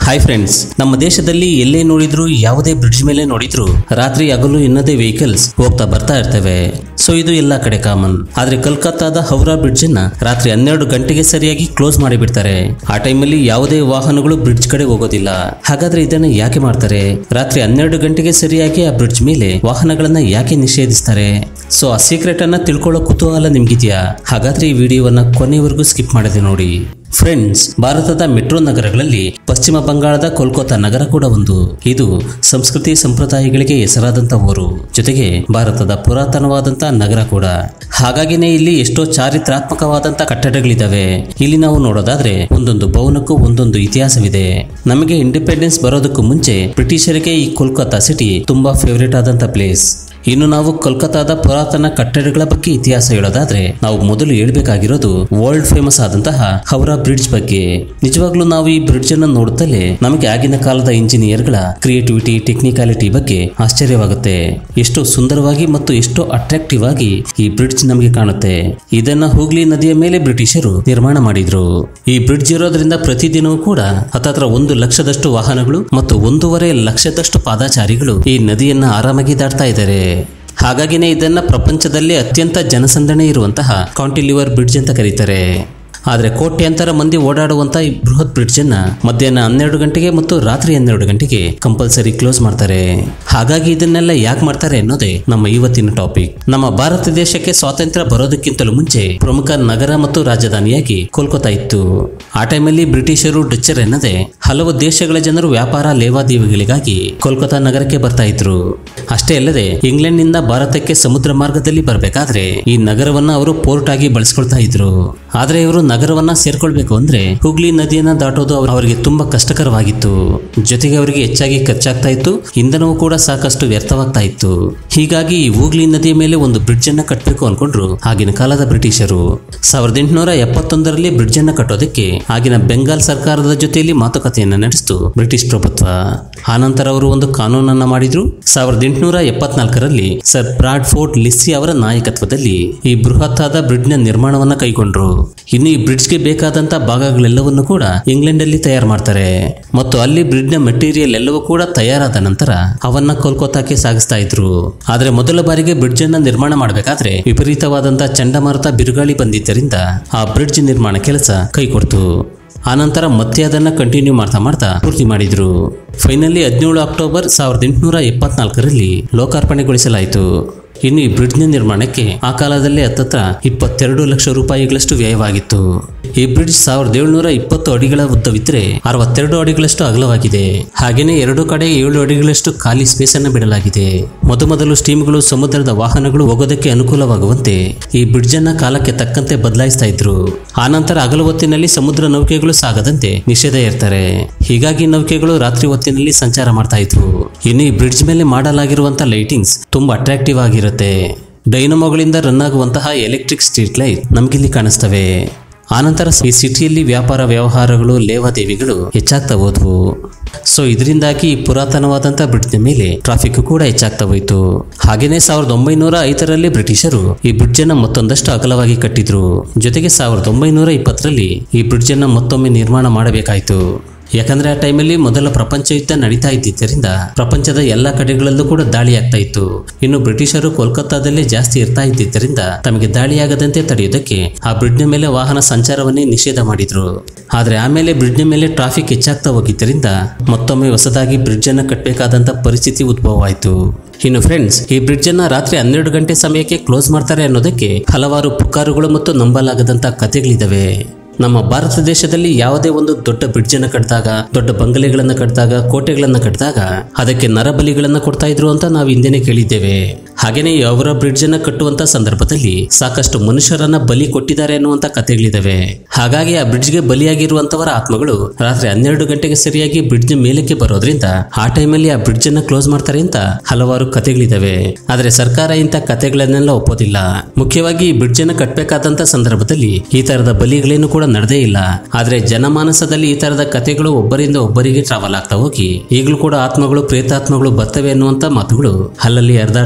hi friends ನಮ್ಮ ದೇಶದಲ್ಲಿ ಎಲ್ಲೇ ನೋಡಿದ್ರು ಯಾವುದೇ ಬ್ರಿಡ್ಜ್ ಮೇಲೆ ನೋಡಿದ್ರು ರಾತ್ರಿ ಹಗಲು ಎನ್ನದೇ ವೆಹಿಕಲ್ಸ್ ಹೋಗ್ತಾ ಬರ್ತಾ ಇರ್ತವೆ ಸೊ ಇದು ಎಲ್ಲಾ ಕಡೆ ಕಾಮನ್ ಆದ್ರೆ ಕಲ್ಕತ್ತಾದ ಹೌರಾ ಬ್ರಿಡ್ಜ್ ಅನ್ನ ರಾತ್ರಿ ಹನ್ನೆರಡು ಗಂಟೆಗೆ ಸರಿಯಾಗಿ ಕ್ಲೋಸ್ ಮಾಡಿಬಿಡ್ತಾರೆ ಆ ಟೈಮಲ್ಲಿ ಯಾವುದೇ ವಾಹನಗಳು ಬ್ರಿಡ್ಜ್ ಕಡೆ ಹೋಗೋದಿಲ್ಲ ಹಾಗಾದ್ರೆ ಇದನ್ನ ಯಾಕೆ ಮಾಡ್ತಾರೆ ರಾತ್ರಿ ಹನ್ನೆರಡು ಗಂಟೆಗೆ ಸರಿಯಾಗಿ ಆ ಬ್ರಿಡ್ಜ್ ಮೇಲೆ ವಾಹನಗಳನ್ನ ಯಾಕೆ ನಿಷೇಧಿಸ್ತಾರೆ ಸೊ ಆ ಸೀಕ್ರೆಟ್ ಅನ್ನ ತಿಳ್ಕೊಳ್ಳೋ ಕುತೂಹಲ ನಿಮ್ಗಿದ್ಯಾ ಹಾಗಾದ್ರೆ ಈ ವಿಡಿಯೋವನ್ನ ಕೊನೆವರೆಗೂ ಸ್ಕಿಪ್ ಮಾಡದೆ ನೋಡಿ ಫ್ರೆಂಡ್ಸ್ ಭಾರತದ ಮೆಟ್ರೋ ನಗರಗಳಲ್ಲಿ ಪಶ್ಚಿಮ ಬಂಗಾಳದ ಕೋಲ್ಕತ್ತಾ ನಗರ ಕೂಡ ಒಂದು ಇದು ಸಂಸ್ಕೃತಿ ಸಂಪ್ರದಾಯಗಳಿಗೆ ಹೆಸರಾದಂತ ಊರು ಜೊತೆಗೆ ಭಾರತದ ಪುರಾತನವಾದಂತ ನಗರ ಕೂಡ ಹಾಗಾಗಿನೇ ಇಲ್ಲಿ ಎಷ್ಟೋ ಚಾರಿತ್ರಾತ್ಮಕವಾದಂತ ಕಟ್ಟಡಗಳಿದಾವೆ ಇಲ್ಲಿ ನಾವು ನೋಡೋದಾದ್ರೆ ಒಂದೊಂದು ಭವನಕ್ಕೂ ಒಂದೊಂದು ಇತಿಹಾಸವಿದೆ ನಮಗೆ ಇಂಡಿಪೆಂಡೆನ್ಸ್ ಬರೋದಕ್ಕೂ ಮುಂಚೆ ಬ್ರಿಟಿಷರಿಗೆ ಈ ಕೋಲ್ಕತ್ತಾ ಸಿಟಿ ತುಂಬಾ ಫೇವರೇಟ್ ಆದಂತ ಪ್ಲೇಸ್ ಇನ್ನು ನಾವು ಕೋಲ್ಕತ್ತಾದ ಪುರಾತನ ಕಟ್ಟಡಗಳ ಬಗ್ಗೆ ಇತಿಹಾಸ ಹೇಳೋದಾದ್ರೆ ನಾವು ಮೊದಲು ಹೇಳ್ಬೇಕಾಗಿರೋದು ವರ್ಲ್ಡ್ ಫೇಮಸ್ ಆದಂತಹ ಹೌರಾ ಬ್ರಿಡ್ಜ್ ಬಗ್ಗೆ ನಿಜವಾಗ್ಲೂ ನಾವು ಈ ಬ್ರಿಡ್ಜ್ ಅನ್ನು ನೋಡುತ್ತಲೇ ನಮಗೆ ಆಗಿನ ಕಾಲದ ಇಂಜಿನಿಯರ್ಗಳ ಕ್ರಿಯೇಟಿವಿಟಿ ಟೆಕ್ನಿಕಾಲಿಟಿ ಬಗ್ಗೆ ಆಶ್ಚರ್ಯವಾಗುತ್ತೆ ಎಷ್ಟು ಸುಂದರವಾಗಿ ಮತ್ತು ಎಷ್ಟು ಅಟ್ರಾಕ್ಟಿವ್ ಆಗಿ ಈ ಬ್ರಿಡ್ಜ್ ನಮಗೆ ಕಾಣುತ್ತೆ ಇದನ್ನ ಹೂಗ್ಲಿ ನದಿಯ ಮೇಲೆ ಬ್ರಿಟಿಷರು ನಿರ್ಮಾಣ ಮಾಡಿದ್ರು ಈ ಬ್ರಿಡ್ಜ್ ಇರೋದ್ರಿಂದ ಪ್ರತಿದಿನವೂ ಕೂಡ ಹತ್ತತ್ರ ಒಂದು ಲಕ್ಷದಷ್ಟು ವಾಹನಗಳು ಮತ್ತು ಒಂದೂವರೆ ಲಕ್ಷದಷ್ಟು ಪಾದಾಚಾರಿಗಳು ಈ ನದಿಯನ್ನ ಆರಾಮಾಗಿ ದಾಟ್ತಾ ಇದ್ದಾರೆ ಹಾಗಾಗಿನೇ ಇದನ್ನ ಪ್ರಪಂಚದಲ್ಲಿ ಅತ್ಯಂತ ಜನಸಂದಣಿ ಇರುವಂತಹ ಕಾಂಟಿಲಿವರ್ ಬ್ರಿಡ್ಜ್ ಅಂತ ಕರೀತಾರೆ ಆದರೆ ಕೋಟ್ಯಾಂತರ ಮಂದಿ ಓಡಾಡುವಂತ ಈ ಬೃಹತ್ ಬ್ರಿಡ್ಜ್ ಅನ್ನ ಮಧ್ಯಾಹ್ನ ಹನ್ನೆರಡು ಗಂಟೆಗೆ ಮತ್ತು ರಾತ್ರಿ ಹನ್ನೆರಡು ಗಂಟೆಗೆ ಕಂಪಲ್ಸರಿ ಕ್ಲೋಸ್ ಮಾಡ್ತಾರೆ ಹಾಗಾಗಿ ಇದನ್ನೆಲ್ಲ ಯಾಕೆ ಮಾಡ್ತಾರೆ ಅನ್ನೋದೇ ನಮ್ಮ ಇವತ್ತಿನ ಟಾಪಿಕ್ ನಮ್ಮ ಭಾರತ ದೇಶಕ್ಕೆ ಸ್ವಾತಂತ್ರ್ಯ ಬರೋದಕ್ಕಿಂತಲೂ ಮುಂಚೆ ಪ್ರಮುಖ ನಗರ ಮತ್ತು ರಾಜಧಾನಿಯಾಗಿ ಕೋಲ್ಕತ್ತಾ ಇತ್ತು ಆ ಟೈಮಲ್ಲಿ ಬ್ರಿಟಿಷರು ಡಚ್ಚರ್ ಎನ್ನದೆ ಹಲವು ದೇಶಗಳ ಜನರು ವ್ಯಾಪಾರ ಲೇವಾದೇವಿಗಳಿಗಾಗಿ ಕೋಲ್ಕತ್ತಾ ನಗರಕ್ಕೆ ಬರ್ತಾ ಇದ್ರು ಅಷ್ಟೇ ಅಲ್ಲದೆ ಇಂಗ್ಲೆಂಡ್ನಿಂದ ಭಾರತಕ್ಕೆ ಸಮುದ್ರ ಮಾರ್ಗದಲ್ಲಿ ಬರಬೇಕಾದ್ರೆ ಈ ನಗರವನ್ನ ಅವರು ಪೋರ್ಟ್ ಆಗಿ ಬಳಸ್ಕೊಳ್ತಾ ಇದ್ರು ಆದ್ರೆ ಇವರು ನಗರವನ್ನ ಸೇರ್ಕೊಳ್ಬೇಕು ಅಂದ್ರೆ ಹುಗ್ಲಿ ನದಿಯನ್ನ ದಾಟೋದು ಅವ್ರ- ಅವರಿಗೆ ತುಂಬಾ ಕಷ್ಟಕರವಾಗಿತ್ತು ಜೊತೆಗೆ ಅವರಿಗೆ ಹೆಚ್ಚಾಗಿ ಖರ್ಚಾಗ್ತಾ ಇತ್ತು ಇಂಧನವೂ ಕೂಡ ಸಾಕಷ್ಟು ವ್ಯರ್ಥವಾಗ್ತಾ ಇತ್ತು ಹೀಗಾಗಿ ಈ ಹೂಗ್ಲಿ ನದಿಯ ಮೇಲೆ ಒಂದು ಬ್ರಿಡ್ಜ್ ಅನ್ನ ಕಟ್ಟಬೇಕು ಅನ್ಕೊಂಡ್ರು ಆಗಿನ ಕಾಲದ ಬ್ರಿಟಿಷರು ಸಾವಿರದ ಎಂಟುನೂರ ಎಪ್ಪತ್ತೊಂದರಲ್ಲಿ ಬ್ರಿಡ್ಜ್ ಅನ್ನ ಕಟ್ಟೋದಕ್ಕೆ ಆಗಿನ ಬೆಂಗಾಲ್ ಸರ್ಕಾರದ ಜೊತೆಯಲ್ಲಿ ಮಾತುಕತೆಯನ್ನ ನಡೆಸಿತು ಬ್ರಿಟಿಷ್ ಪ್ರಭುತ್ವ ಆನಂತರ ಅವರು ಒಂದು ಕಾನೂನನ್ನ ಮಾಡಿದ್ರು ಸಾವಿರದ ಎಂಟುನೂರ ಎಪ್ಪತ್ನಾಲ್ಕರಲ್ಲಿ ಸರ್ ಬ್ರಾಡ್ಫೋರ್ಡ್ ಲಿಸ್ಸಿ ಅವರ ನಾಯಕತ್ವದಲ್ಲಿ ಈ ಬೃಹತ್ ಆದ ಬ್ರಿಡ್ಜ್ ನ ನಿರ್ಮಾಣವನ್ನ ಕೈಗೊಂಡ್ರು ಇನ್ನು ಈ ಬ್ರಿಡ್ಜ್ಗೆ ಬೇಕಾದಂತ ಭಾಗಗಳೆಲ್ಲವನ್ನು ಕೂಡ ಇಂಗ್ಲೆಂಡ್ ಅಲ್ಲಿ ತಯಾರು ಮಾಡ್ತಾರೆ ಮತ್ತು ಅಲ್ಲಿ ಬ್ರಿಡ್ಜ್ ನ ಮೆಟೀರಿಯಲ್ ಎಲ್ಲವೂ ಕೂಡ ತಯಾರಾದ ನಂತರ ಅವನ್ನ ಕೋಲ್ಕತ್ತಾಕ್ಕೆ ಸಾಗಿಸ್ತಾ ಇದ್ರು ಆದ್ರೆ ಮೊದಲ ಬಾರಿಗೆ ಬ್ರಿಡ್ಜ್ ಅನ್ನ ನಿರ್ಮಾಣ ಮಾಡಬೇಕಾದ್ರೆ ವಿಪರೀತವಾದಂತ ಚಂಡಮಾರುತ ಬಿರುಗಾಳಿ ಬಂದಿದ್ದರಿಂದ ಆ ಬ್ರಿಡ್ಜ್ ನಿರ್ಮಾಣ ಕೆಲಸ ಕೈಕೊಡ್ತು ಆನಂತರ ಮತ್ತೆ ಅದನ್ನ ಕಂಟಿನ್ಯೂ ಮಾಡ್ತಾ ಮಾಡ್ತಾ ಪೂರ್ತಿ ಮಾಡಿದ್ರು ಫೈನಲಿ ಹದಿನೇಳು ಅಕ್ಟೋಬರ್ ಸಾವಿರದ ಎಂಟುನೂರ ಎಪ್ಪತ್ನಾಲ್ಕರಲ್ಲಿ ಲೋಕಾರ್ಪಣೆಗೊಳಿಸಲಾಯಿತು ಇನ್ನು ಈ ಬ್ರಿಡ್ಜ್ನ ನಿರ್ಮಾಣಕ್ಕೆ ಆ ಕಾಲದಲ್ಲಿ ಹತ್ತತ್ರ ಇಪ್ಪತ್ತೆರಡು ಲಕ್ಷ ರೂಪಾಯಿಗಳಷ್ಟು ವ್ಯಯವಾಗಿತ್ತು ಈ ಬ್ರಿಡ್ಜ್ ಸಾವಿರದ ಏಳುನೂರ ಇಪ್ಪತ್ತು ಅಡಿಗಳ ಉದ್ದವಿದ್ರೆ ಅರವತ್ತೆರಡು ಅಡಿಗಳಷ್ಟು ಅಗಲವಾಗಿದೆ ಹಾಗೇನೆ ಎರಡು ಕಡೆ ಏಳು ಅಡಿಗಳಷ್ಟು ಖಾಲಿ ಸ್ಪೇಸ್ ಅನ್ನು ಬಿಡಲಾಗಿದೆ ಮೊದಮೊದಲು ಸ್ಟೀಮ್ಗಳು ಸಮುದ್ರದ ವಾಹನಗಳು ಹೋಗೋದಕ್ಕೆ ಅನುಕೂಲವಾಗುವಂತೆ ಈ ಬ್ರಿಡ್ಜ್ ಅನ್ನ ಕಾಲಕ್ಕೆ ತಕ್ಕಂತೆ ಬದಲಾಯಿಸ್ತಾ ಇದ್ರು ಆನಂತರ ಹಗಲು ಹೊತ್ತಿನಲ್ಲಿ ಸಮುದ್ರ ನೌಕೆಗಳು ಸಾಗದಂತೆ ನಿಷೇಧ ಇರ್ತಾರೆ ಹೀಗಾಗಿ ನೌಕೆಗಳು ರಾತ್ರಿ ಹೊತ್ತಿನಲ್ಲಿ ಸಂಚಾರ ಮಾಡ್ತಾ ಇದ್ವು ಇನ್ನು ಈ ಬ್ರಿಡ್ಜ್ ಮೇಲೆ ಮಾಡಲಾಗಿರುವಂತಹ ಲೈಟಿಂಗ್ಸ್ ತುಂಬಾ ಅಟ್ರಾಕ್ಟಿವ್ ಆಗಿರುತ್ತೆ ಡೈನಮೋಗಳಿಂದ ರನ್ ಆಗುವಂತಹ ಎಲೆಕ್ಟ್ರಿಕ್ ಸ್ಟ್ರೀಟ್ ಲೈಟ್ ನಮಗಿಲ್ಲಿ ಕಾಣಿಸ್ತವೆ ಆನಂತರ ಈ ಸಿಟಿಯಲ್ಲಿ ವ್ಯಾಪಾರ ವ್ಯವಹಾರಗಳು ಲೇವಾದೇವಿಗಳು ಹೆಚ್ಚಾಗ್ತಾ ಹೋದ್ವು ಸೊ ಇದರಿಂದಾಗಿ ಈ ಪುರಾತನವಾದಂಥ ಬ್ರಿಡ್ಜ್ನ ಮೇಲೆ ಟ್ರಾಫಿಕ್ ಕೂಡ ಹೆಚ್ಚಾಗ್ತಾ ಹೋಯಿತು ಹಾಗೇನೆ ಸಾವಿರದ ಒಂಬೈನೂರ ಐದರಲ್ಲಿ ಬ್ರಿಟಿಷರು ಈ ಬ್ರಿಡ್ಜ್ ಅನ್ನ ಮತ್ತೊಂದಷ್ಟು ಅಗಲವಾಗಿ ಕಟ್ಟಿದ್ರು ಜೊತೆಗೆ ಸಾವಿರದ ಒಂಬೈನೂರ ಇಪ್ಪತ್ತರಲ್ಲಿ ಈ ಬ್ರಿಡ್ಜ್ ಅನ್ನ ಮತ್ತೊಮ್ಮೆ ನಿರ್ಮಾಣ ಮಾಡಬೇಕಾಯಿತು ಯಾಕಂದ್ರೆ ಆ ಟೈಮಲ್ಲಿ ಮೊದಲ ಪ್ರಪಂಚ ಯುದ್ಧ ನಡೀತಾ ಇದ್ದಿದ್ದರಿಂದ ಪ್ರಪಂಚದ ಎಲ್ಲ ಕಡೆಗಳಲ್ಲೂ ಕೂಡ ದಾಳಿ ಆಗ್ತಾ ಇತ್ತು ಇನ್ನು ಬ್ರಿಟಿಷರು ಕೋಲ್ಕತ್ತಾದಲ್ಲೇ ಜಾಸ್ತಿ ಇರ್ತಾ ಇದ್ದಿದ್ದರಿಂದ ತಮಗೆ ದಾಳಿಯಾಗದಂತೆ ತಡೆಯುವುದಕ್ಕೆ ಆ ಬ್ರಿಡ್ಜ್ನ ಮೇಲೆ ವಾಹನ ಸಂಚಾರವನ್ನೇ ನಿಷೇಧ ಮಾಡಿದ್ರು ಆದ್ರೆ ಆಮೇಲೆ ಬ್ರಿಡ್ಜ್ನ ಮೇಲೆ ಟ್ರಾಫಿಕ್ ಹೆಚ್ಚಾಗ್ತಾ ಹೋಗಿದ್ದರಿಂದ ಮತ್ತೊಮ್ಮೆ ಹೊಸದಾಗಿ ಬ್ರಿಡ್ಜ್ ಅನ್ನ ಕಟ್ಟಬೇಕಾದಂತ ಪರಿಸ್ಥಿತಿ ಉದ್ಭವವಾಯಿತು ಇನ್ನು ಫ್ರೆಂಡ್ಸ್ ಈ ಬ್ರಿಡ್ಜ್ ಅನ್ನ ರಾತ್ರಿ ಹನ್ನೆರಡು ಗಂಟೆ ಸಮಯಕ್ಕೆ ಕ್ಲೋಸ್ ಮಾಡ್ತಾರೆ ಅನ್ನೋದಕ್ಕೆ ಹಲವಾರು ಪುಕಾರುಗಳು ಮತ್ತು ನಂಬಲಾಗದಂತ ಕಥೆಗಳಿದಾವೆ ನಮ್ಮ ಭಾರತ ದೇಶದಲ್ಲಿ ಯಾವುದೇ ಒಂದು ದೊಡ್ಡ ಬ್ರಿಡ್ಜ್ ಅನ್ನ ಕಟ್ಟಿದಾಗ ದೊಡ್ಡ ಬಂಗಲೆಗಳನ್ನ ಕಟ್ಟಿದಾಗ ಕೋಟೆಗಳನ್ನ ಕಟ್ಟಿದಾಗ ಅದಕ್ಕೆ ನರಬಲಿಗಳನ್ನ ಕೊಡ್ತಾ ಇದ್ರು ಅಂತ ನಾವು ಹಿಂದೆನೆ ಕೇಳಿದ್ದೇವೆ ಹಾಗೇನೆ ಅವರ ಬ್ರಿಡ್ಜ್ ಅನ್ನ ಕಟ್ಟುವಂತ ಸಂದರ್ಭದಲ್ಲಿ ಸಾಕಷ್ಟು ಮನುಷ್ಯರನ್ನ ಬಲಿ ಕೊಟ್ಟಿದ್ದಾರೆ ಅನ್ನುವಂತ ಕಥೆಗಳಿದಾವೆ ಹಾಗಾಗಿ ಆ ಬ್ರಿಡ್ಜ್ಗೆ ಬಲಿಯಾಗಿರುವಂತವರ ಆತ್ಮಗಳು ರಾತ್ರಿ ಹನ್ನೆರಡು ಗಂಟೆಗೆ ಸರಿಯಾಗಿ ಬ್ರಿಡ್ಜ್ ಮೇಲಕ್ಕೆ ಬರೋದ್ರಿಂದ ಆ ಟೈಮಲ್ಲಿ ಆ ಬ್ರಿಡ್ಜ್ ಅನ್ನ ಕ್ಲೋಸ್ ಮಾಡ್ತಾರೆ ಅಂತ ಹಲವಾರು ಕಥೆಗಳಿದಾವೆ ಆದ್ರೆ ಸರ್ಕಾರ ಇಂಥ ಕಥೆಗಳನ್ನೆಲ್ಲ ಒಪ್ಪೋದಿಲ್ಲ ಮುಖ್ಯವಾಗಿ ಈ ಬ್ರಿಡ್ಜ್ ಅನ್ನ ಕಟ್ಟಬೇಕಾದಂತ ಸಂದರ್ಭದಲ್ಲಿ ಈ ತರದ ಬಲಿಗಳೇನು ಕೂಡ ನಡೆದೇ ಇಲ್ಲ ಆದ್ರೆ ಜನಮಾನಸದಲ್ಲಿ ಈ ತರದ ಕಥೆಗಳು ಒಬ್ಬರಿಂದ ಒಬ್ಬರಿಗೆ ಟ್ರಾವೆಲ್ ಆಗ್ತಾ ಹೋಗಿ ಈಗಲೂ ಕೂಡ ಆತ್ಮಗಳು ಪ್ರೇತಾತ್ಮಗಳು ಬರ್ತವೆ ಅನ್ನುವಂತ ಮಾತುಗಳು ಅಲ್ಲಲ್ಲಿ ಹರಿದಾಡ್ತಾ ಇರ್ತವೆ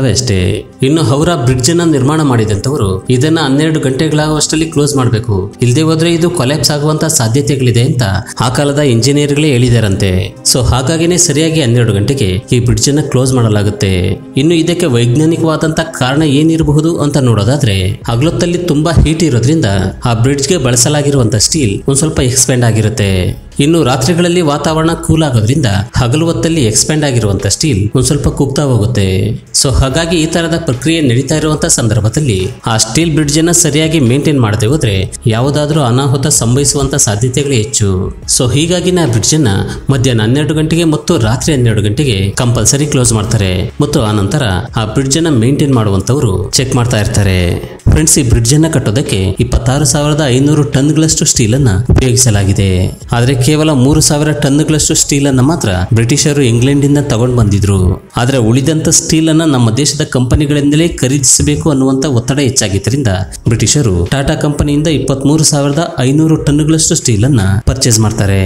ಮಾಡ್ತವೆ ಅಷ್ಟೇ ಇನ್ನು ಹೌರಾ ಬ್ರಿಡ್ಜ್ ಅನ್ನ ನಿರ್ಮಾಣ ಮಾಡಿದಂತವರು ಇದನ್ನ ಹನ್ನೆರಡು ಗಂಟೆಗಳಾಗುವಷ್ಟರಲ್ಲಿ ಕ್ಲೋಸ್ ಮಾಡಬೇಕು ಇಲ್ಲದೆ ಹೋದ್ರೆ ಇದು ಕೊಲ್ಯಾಪ್ಸ್ ಆಗುವಂತ ಸಾಧ್ಯತೆಗಳಿದೆ ಅಂತ ಆ ಕಾಲದ ಇಂಜಿನಿಯರ್ಗಳೇ ಹೇಳಿದಾರಂತೆ ಸೊ ಹಾಗಾಗಿನೇ ಸರಿಯಾಗಿ ಹನ್ನೆರಡು ಗಂಟೆಗೆ ಈ ಬ್ರಿಡ್ಜ್ ಅನ್ನ ಕ್ಲೋಸ್ ಮಾಡಲಾಗುತ್ತೆ ಇನ್ನು ಇದಕ್ಕೆ ವೈಜ್ಞಾನಿಕವಾದಂತ ಕಾರಣ ಏನಿರಬಹುದು ಅಂತ ನೋಡೋದಾದ್ರೆ ಹಗಲೊತ್ತಲ್ಲಿ ತುಂಬಾ ಹೀಟ್ ಇರೋದ್ರಿಂದ ಆ ಬ್ರಿಡ್ಜ್ಗೆ ಬಳಸಲಾಗಿರುವಂತ ಸ್ಟೀಲ್ ಒಂದ್ ಸ್ವಲ್ಪ ಎಕ್ಸ್ಪೆಂಡ್ ಆಗಿರುತ್ತೆ ಇನ್ನು ರಾತ್ರಿಗಳಲ್ಲಿ ವಾತಾವರಣ ಕೂಲ್ ಆಗೋದ್ರಿಂದ ಹಗಲು ಹೊತ್ತಲ್ಲಿ ಎಕ್ಸ್ಪೆಂಡ್ ಆಗಿರುವಂತ ಸ್ಟೀಲ್ ಒಂದ್ ಸ್ವಲ್ಪ ಕುಗ್ತಾ ಹೋಗುತ್ತೆ ಸೊ ಹಾಗಾಗಿ ಈ ತರದ ಪ್ರಕ್ರಿಯೆ ನಡೀತಾ ಇರುವಂತ ಸಂದರ್ಭದಲ್ಲಿ ಆ ಸ್ಟೀಲ್ ಬ್ರಿಡ್ಜ್ ಅನ್ನ ಸರಿಯಾಗಿ ಮೇಂಟೈನ್ ಮಾಡದೆ ಹೋದ್ರೆ ಯಾವುದಾದ್ರೂ ಅನಾಹುತ ಸಂಭವಿಸುವಂತ ಸಾಧ್ಯತೆಗಳೇ ಹೆಚ್ಚು ಸೊ ಹೀಗಾಗಿ ನಾ ಬ್ರಿಡ್ಜ್ ಅನ್ನ ಮಧ್ಯಾಹ್ನ ಹನ್ನೆರಡು ಗಂಟೆಗೆ ಮತ್ತು ರಾತ್ರಿ ಹನ್ನೆರಡು ಗಂಟೆಗೆ ಕಂಪಲ್ಸರಿ ಕ್ಲೋಸ್ ಮಾಡ್ತಾರೆ ಮತ್ತು ಆ ನಂತರ ಆ ಬ್ರಿಡ್ಜ್ ಅನ್ನ ಮೇಂಟೈನ್ ಮಾಡುವಂತವರು ಚೆಕ್ ಮಾಡ್ತಾ ಇರ್ತಾರೆ ಫ್ರೆಂಡ್ಸ್ ಈ ಬ್ರಿಡ್ಜ್ ಅನ್ನ ಕಟ್ಟೋದಕ್ಕೆ ಇಪ್ಪತ್ತಾರು ಸಾವಿರದ ಐನೂರು ಟನ್ಗಳಷ್ಟು ಸ್ಟೀಲ್ ಅನ್ನ ಉಪಯೋಗಿಸಲಾಗಿದೆ ಆದ್ರೆ ಕೇವಲ ಮೂರು ಸಾವಿರ ಟನ್ಗಳಷ್ಟು ಸ್ಟೀಲ್ ಅನ್ನ ಮಾತ್ರ ಬ್ರಿಟಿಷರು ಇಂಗ್ಲೆಂಡಿಂದ ತಗೊಂಡು ಬಂದಿದ್ರು ಆದ್ರೆ ಉಳಿದಂತ ಸ್ಟೀಲ್ ಅನ್ನ ನಮ್ಮ ದೇಶದ ಕಂಪನಿಗಳಿಂದಲೇ ಖರೀದಿಸಬೇಕು ಅನ್ನುವಂತ ಒತ್ತಡ ಹೆಚ್ಚಾಗಿದ್ದರಿಂದ ಬ್ರಿಟಿಷರು ಟಾಟಾ ಕಂಪನಿಯಿಂದ ಇಪ್ಪತ್ಮೂರು ಸಾವಿರದ ಐನೂರು ಟನ್ಗಳಷ್ಟು ಸ್ಟೀಲ್ ಅನ್ನ ಪರ್ಚೇಸ್ ಮಾಡ್ತಾರೆ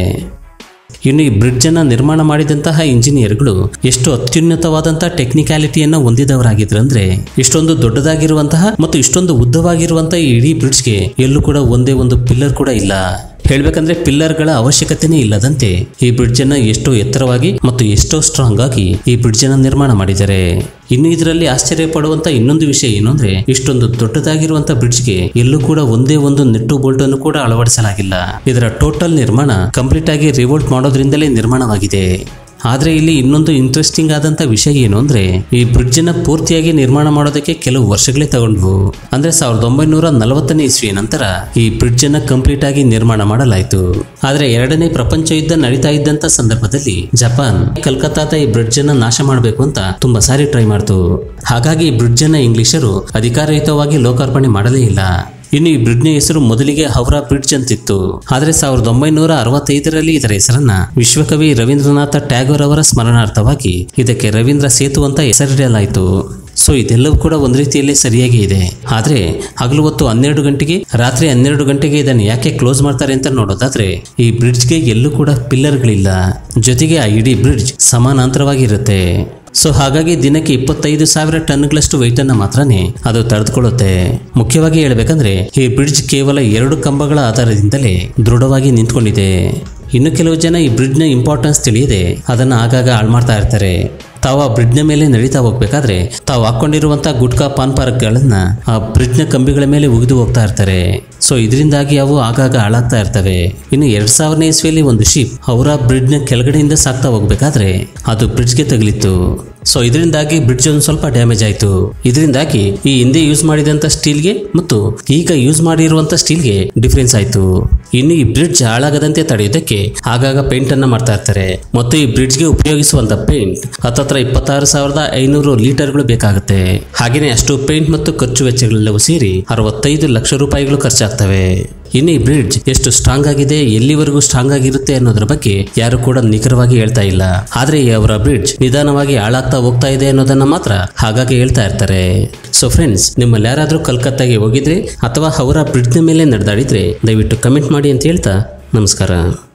ಇನ್ನು ಈ ಬ್ರಿಡ್ಜ್ ಅನ್ನ ನಿರ್ಮಾಣ ಮಾಡಿದಂತಹ ಇಂಜಿನಿಯರ್ಗಳು ಎಷ್ಟು ಅತ್ಯುನ್ನತವಾದಂತಹ ಟೆಕ್ನಿಕ್ಯಾಲಿಟಿಯನ್ನ ಹೊಂದಿದವರಾಗಿದ್ರಂದ್ರೆ ಇಷ್ಟೊಂದು ದೊಡ್ಡದಾಗಿರುವಂತಹ ಮತ್ತು ಇಷ್ಟೊಂದು ಉದ್ದವಾಗಿರುವಂತಹ ಈ ಇಡೀ ಬ್ರಿಡ್ಜ್ಗೆ ಎಲ್ಲೂ ಕೂಡ ಒಂದೇ ಒಂದು ಪಿಲ್ಲರ್ ಕೂಡ ಇಲ್ಲ ಹೇಳ್ಬೇಕಂದ್ರೆ ಪಿಲ್ಲರ್ಗಳ ಅವಶ್ಯಕತೆನೇ ಇಲ್ಲದಂತೆ ಈ ಬ್ರಿಡ್ಜ್ ಅನ್ನ ಎಷ್ಟೋ ಎತ್ತರವಾಗಿ ಮತ್ತು ಎಷ್ಟೋ ಸ್ಟ್ರಾಂಗ್ ಆಗಿ ಈ ಬ್ರಿಡ್ಜ್ ಅನ್ನ ನಿರ್ಮಾಣ ಮಾಡಿದ್ದಾರೆ ಇನ್ನು ಇದರಲ್ಲಿ ಆಶ್ಚರ್ಯ ಪಡುವಂತ ಇನ್ನೊಂದು ವಿಷಯ ಏನು ಅಂದ್ರೆ ಇಷ್ಟೊಂದು ದೊಡ್ಡದಾಗಿರುವಂತ ಬ್ರಿಡ್ಜ್ಗೆ ಎಲ್ಲೂ ಕೂಡ ಒಂದೇ ಒಂದು ನೆಟ್ಟು ಬೋಲ್ಟ್ ಅನ್ನು ಕೂಡ ಅಳವಡಿಸಲಾಗಿಲ್ಲ ಇದರ ಟೋಟಲ್ ನಿರ್ಮಾಣ ಕಂಪ್ಲೀಟ್ ಆಗಿ ರಿವೋಲ್ಟ್ ಮಾಡೋದ್ರಿಂದಲೇ ನಿರ್ಮಾಣವಾಗಿದೆ ಆದ್ರೆ ಇಲ್ಲಿ ಇನ್ನೊಂದು ಇಂಟ್ರೆಸ್ಟಿಂಗ್ ಆದಂತ ವಿಷಯ ಏನು ಅಂದ್ರೆ ಈ ಬ್ರಿಡ್ಜ್ ನ ಪೂರ್ತಿಯಾಗಿ ನಿರ್ಮಾಣ ಮಾಡೋದಕ್ಕೆ ಕೆಲವು ವರ್ಷಗಳೇ ತಗೊಂಡ್ವು ಅಂದ್ರೆ ಸಾವಿರದ ಒಂಬೈನೂರ ನಲವತ್ತನೇ ಇಸ್ವಿಯ ನಂತರ ಈ ಬ್ರಿಡ್ಜ್ ಅನ್ನ ಕಂಪ್ಲೀಟ್ ಆಗಿ ನಿರ್ಮಾಣ ಮಾಡಲಾಯಿತು ಆದ್ರೆ ಎರಡನೇ ಪ್ರಪಂಚ ಯುದ್ಧ ನಡೀತಾ ಇದ್ದಂತ ಸಂದರ್ಭದಲ್ಲಿ ಜಪಾನ್ ಕಲ್ಕತ್ತಾದ ಈ ಬ್ರಿಡ್ಜ್ ಅನ್ನ ನಾಶ ಮಾಡಬೇಕು ಅಂತ ತುಂಬಾ ಸಾರಿ ಟ್ರೈ ಮಾಡ್ತು ಹಾಗಾಗಿ ಈ ಬ್ರಿಡ್ಜ್ ಅನ್ನ ಇಂಗ್ಲಿಷರು ಅಧಿಕಾರಯುತವಾಗಿ ಲೋಕಾರ್ಪಣೆ ಮಾಡಲೇ ಇಲ್ಲ ಇನ್ನು ಈ ಬ್ರಿಡ್ಜ್ನ ಹೆಸರು ಮೊದಲಿಗೆ ಹೌರಾ ಬ್ರಿಡ್ಜ್ ಅಂತಿತ್ತು ಆದ್ರೆ ಸಾವಿರದ ಒಂಬೈನೂರ ಅರವತ್ತೈದರಲ್ಲಿ ಇದರ ಹೆಸರನ್ನ ವಿಶ್ವಕವಿ ರವೀಂದ್ರನಾಥ ಟ್ಯಾಗೋರ್ ಅವರ ಸ್ಮರಣಾರ್ಥವಾಗಿ ಇದಕ್ಕೆ ರವೀಂದ್ರ ಸೇತು ಅಂತ ಹೆಸರಿಡಲಾಯಿತು ಸೊ ಇದೆಲ್ಲವೂ ಕೂಡ ಒಂದು ರೀತಿಯಲ್ಲಿ ಸರಿಯಾಗಿ ಇದೆ ಆದ್ರೆ ಹಗಲು ಹೊತ್ತು ಹನ್ನೆರಡು ಗಂಟೆಗೆ ರಾತ್ರಿ ಹನ್ನೆರಡು ಗಂಟೆಗೆ ಇದನ್ನು ಯಾಕೆ ಕ್ಲೋಸ್ ಮಾಡ್ತಾರೆ ಅಂತ ನೋಡೋದಾದ್ರೆ ಈ ಬ್ರಿಡ್ಜ್ಗೆ ಎಲ್ಲೂ ಕೂಡ ಪಿಲ್ಲರ್ಗಳಿಲ್ಲ ಜೊತೆಗೆ ಆ ಇಡೀ ಬ್ರಿಡ್ಜ್ ಸಮಾನಾಂತರವಾಗಿರುತ್ತೆ ಸೊ ಹಾಗಾಗಿ ದಿನಕ್ಕೆ ಇಪ್ಪತ್ತೈದು ಸಾವಿರ ಟನ್ಗಳಷ್ಟು ವೆಯ್ಟ್ ಅನ್ನ ಮಾತ್ರನೇ ಅದು ತಡೆದುಕೊಳ್ಳುತ್ತೆ ಮುಖ್ಯವಾಗಿ ಹೇಳ್ಬೇಕಂದ್ರೆ ಈ ಬ್ರಿಡ್ಜ್ ಕೇವಲ ಎರಡು ಕಂಬಗಳ ಆಧಾರದಿಂದಲೇ ದೃಢವಾಗಿ ನಿಂತ್ಕೊಂಡಿದೆ ಇನ್ನು ಕೆಲವು ಜನ ಈ ಬ್ರಿಡ್ಜ್ನ ಇಂಪಾರ್ಟೆನ್ಸ್ ತಿಳಿಯದೆ ಅದನ್ನು ಆಗಾಗ ಹಾಳು ಮಾಡ್ತಾ ಇರ್ತಾರೆ ತಾವು ಆ ಬ್ರಿಡ್ಜ್ನ ಮೇಲೆ ನಡೀತಾ ಹೋಗ್ಬೇಕಾದ್ರೆ ತಾವು ಹಾಕೊಂಡಿರುವಂತ ಗುಟ್ಕಾ ಪಾನ್ ಪಾರ್ಕ್ಗಳನ್ನ ಆ ಬ್ರಿಡ್ಜ್ನ ಕಂಬಿಗಳ ಮೇಲೆ ಉಗಿದು ಹೋಗ್ತಾ ಇರ್ತಾರೆ ಸೊ ಇದರಿಂದಾಗಿ ಅವು ಆಗಾಗ ಹಾಳಾಗ್ತಾ ಇರ್ತವೆ ಇನ್ನು ಎರಡ್ ಸಾವಿರನೇ ಇಸ್ವಿಯಲ್ಲಿ ಒಂದು ಶಿಪ್ ಅವರ ಬ್ರಿಡ್ಜ್ನ ಕೆಳಗಡೆಯಿಂದ ಸಾಕ್ತಾ ಹೋಗ್ಬೇಕಾದ್ರೆ ಅದು ಬ್ರಿಡ್ಜ್ಗೆ ತಗಲಿತ್ತು ಸೊ ಇದರಿಂದಾಗಿ ಬ್ರಿಡ್ಜ್ ಒಂದು ಸ್ವಲ್ಪ ಡ್ಯಾಮೇಜ್ ಆಯಿತು ಇದರಿಂದಾಗಿ ಈ ಹಿಂದೆ ಯೂಸ್ ಮಾಡಿದಂಥ ಸ್ಟೀಲ್ಗೆ ಮತ್ತು ಈಗ ಯೂಸ್ ಮಾಡಿರುವಂಥ ಸ್ಟೀಲ್ಗೆ ಡಿಫ್ರೆನ್ಸ್ ಆಯಿತು ಇನ್ನು ಈ ಬ್ರಿಡ್ಜ್ ಹಾಳಾಗದಂತೆ ತಡೆಯೋದಕ್ಕೆ ಆಗಾಗ ಪೇಂಟ್ ಅನ್ನ ಮಾಡ್ತಾ ಇರ್ತಾರೆ ಮತ್ತು ಈ ಬ್ರಿಡ್ಜ್ಗೆ ಉಪಯೋಗಿಸುವಂತ ಪೇಂಟ್ ಹತ್ತತ್ರ ಇಪ್ಪತ್ತಾರು ಸಾವಿರದ ಐನೂರು ಲೀಟರ್ಗಳು ಬೇಕಾಗುತ್ತೆ ಹಾಗೆಯೇ ಅಷ್ಟು ಪೇಂಟ್ ಮತ್ತು ಖರ್ಚು ವೆಚ್ಚಗಳೆಲ್ಲವೂ ಸೇರಿ ಅರವತ್ತೈದು ಲಕ್ಷ ರೂಪಾಯಿಗಳು ಖರ್ಚಾಗ್ತವೆ ಇನ್ನು ಈ ಬ್ರಿಡ್ಜ್ ಎಷ್ಟು ಸ್ಟ್ರಾಂಗ್ ಆಗಿದೆ ಎಲ್ಲಿವರೆಗೂ ಸ್ಟ್ರಾಂಗ್ ಆಗಿರುತ್ತೆ ಅನ್ನೋದ್ರ ಬಗ್ಗೆ ಯಾರು ಕೂಡ ನಿಖರವಾಗಿ ಹೇಳ್ತಾ ಇಲ್ಲ ಆದ್ರೆ ಈ ಅವರ ಬ್ರಿಡ್ಜ್ ನಿಧಾನವಾಗಿ ಹಾಳಾಗ್ತಾ ಹೋಗ್ತಾ ಇದೆ ಅನ್ನೋದನ್ನ ಮಾತ್ರ ಹಾಗಾಗಿ ಹೇಳ್ತಾ ಇರ್ತಾರೆ ಸೊ ಫ್ರೆಂಡ್ಸ್ ನಿಮ್ಮಲ್ಲಿ ಯಾರಾದರೂ ಕಲ್ಕತ್ತಾಗೆ ಹೋಗಿದ್ರೆ ಅಥವಾ ಅವರ ಬ್ರಿಡ್ಜ್ನ ಮೇಲೆ ನಡೆದಾಡಿದ್ರೆ ದಯವಿಟ್ಟು ಕಮೆಂಟ್ ಮಾಡಿ ಅಂತ ಹೇಳ್ತಾ ನಮಸ್ಕಾರ